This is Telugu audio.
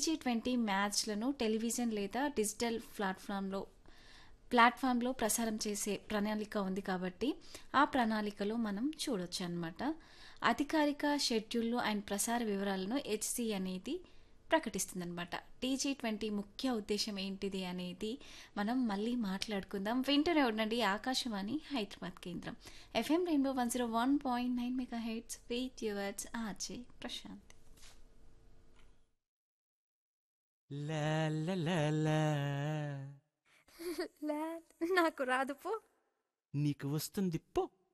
టీజీ ట్వంటీ మ్యాచ్లను టెలివిజన్ లేదా డిజిటల్ ప్లాట్ఫామ్లో ప్లాట్ఫామ్లో ప్రసారం చేసే ప్రణాళిక ఉంది కాబట్టి ఆ ప్రణాళికలో మనం చూడొచ్చు అనమాట అధికారిక షెడ్యూళ్ళు అండ్ ప్రసార వివరాలను హెచ్సి అనేది ప్రకటిస్తుందన్నమాట టీజీ ట్వంటీ ముఖ్య ఉద్దేశం ఏంటిది అనేది మనం మళ్ళీ మాట్లాడుకుందాం వింటూనే ఉండండి ఆకాశవాణి హైదరాబాద్ కేంద్రం FM rainbow one zero one point nine mega heads with yours RJ Prashanth లా లా లా లా. లా నాకు రాదు పో నీకు వస్తుంది పో